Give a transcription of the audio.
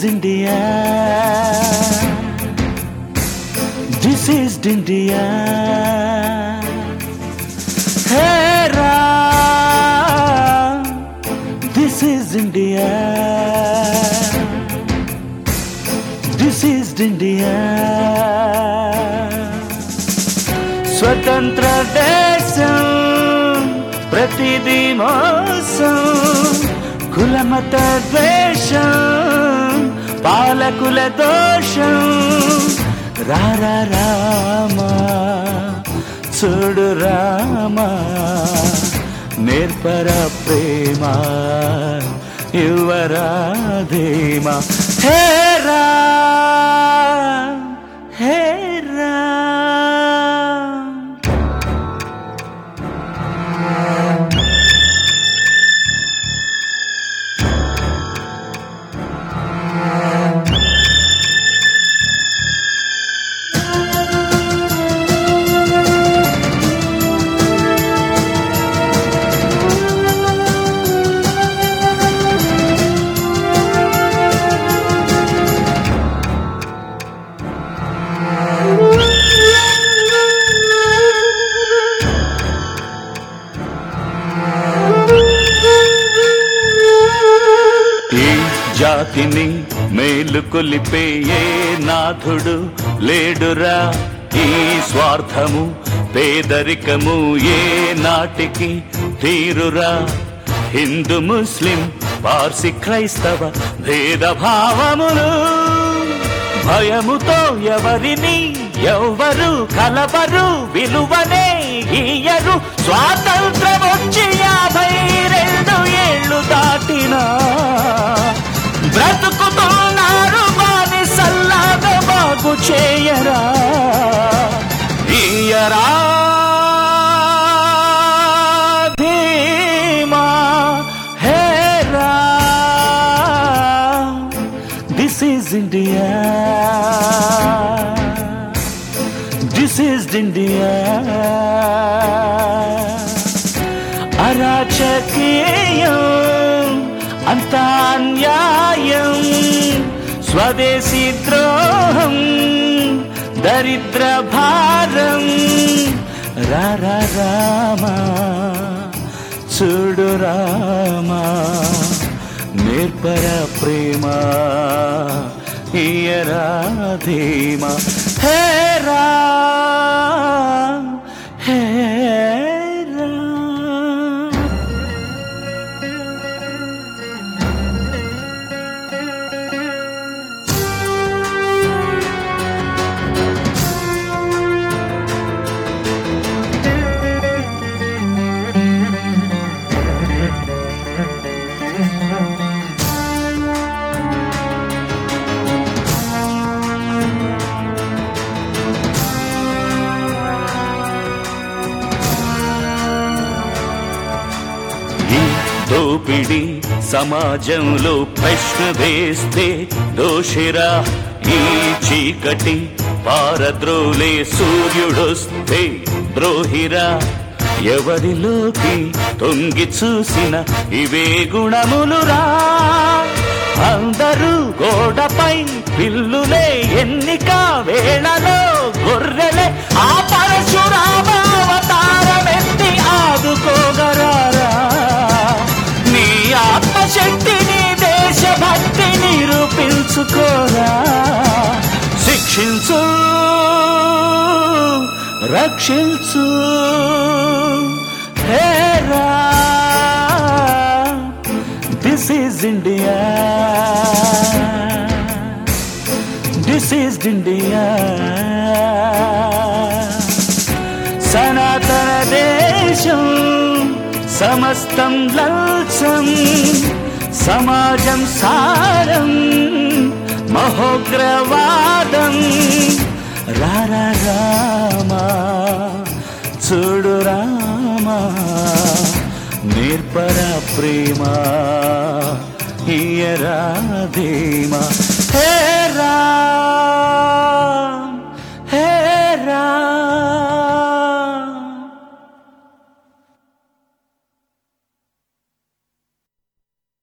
India. This is India. Hey Ram, this is India. This is India. స్వతంత్ర దేశం ప్రతిదీ మోసం కులమత ద్వేషం పాలకుల దోషం రారా రామా చూడు రామా నేర్పర ప్రేమ యువరా ధీమా హే రామ్ హే రామ్ ఈ జాతిని మేలు కొలిపే ఏ నాథుడు లేడురా ఈ స్వార్థము పేదరికము ఏ నాటికి తీరురా హిందూ ముస్లిం పార్సి క్రైస్తవ భేదభావములు భయముతో ఎవరిని ఎవ్వరు కలవరు విలువనే ఇయ్యరు స్వాతంత్రం వచ్చి యాభై రెండు ఏళ్ళు దాటినా బ్రతుకుతున్నారు వారి సల్లాగా బాగు చేయరా ఇయరా ధీమా హేరా this is India this is India అరాచకీయం అంతా అన్యాయం స్వదేశీ ద్రోహం దరిద్ర భారం రారా రామా చూడు రామా నేర్పర ప్రేమ ఇయరా ధీమా హే రామ్ హే రామ్ ఈ దోపిడి సమాజంలో ప్రశ్న వేస్తే దోషిరా ఈ చీకటి పారద్రోలే సూర్యుడొస్తే ద్రోహిరా ఎవరిలోకి తొంగి చూసిన ఇవే గుణములురా అందరూ గోడపై పిల్లులే ఎన్నిక వేళలో గొర్రెలే ఆ పరశురామావతారమెత్తి ఆదుకోగరారా నీ ఆత్మశక్తిని దేశభక్తి నిరూపించుకోరా శిక్షించు రక్షించు హేరా this is India this is India సనాతన దేశం సమస్తం లల్సం సమాజం సారం మహోగ్రవాదం రారా రామా చూడు రామా నేర్పర ప్రేమ ఇయరా ధీమా హే రా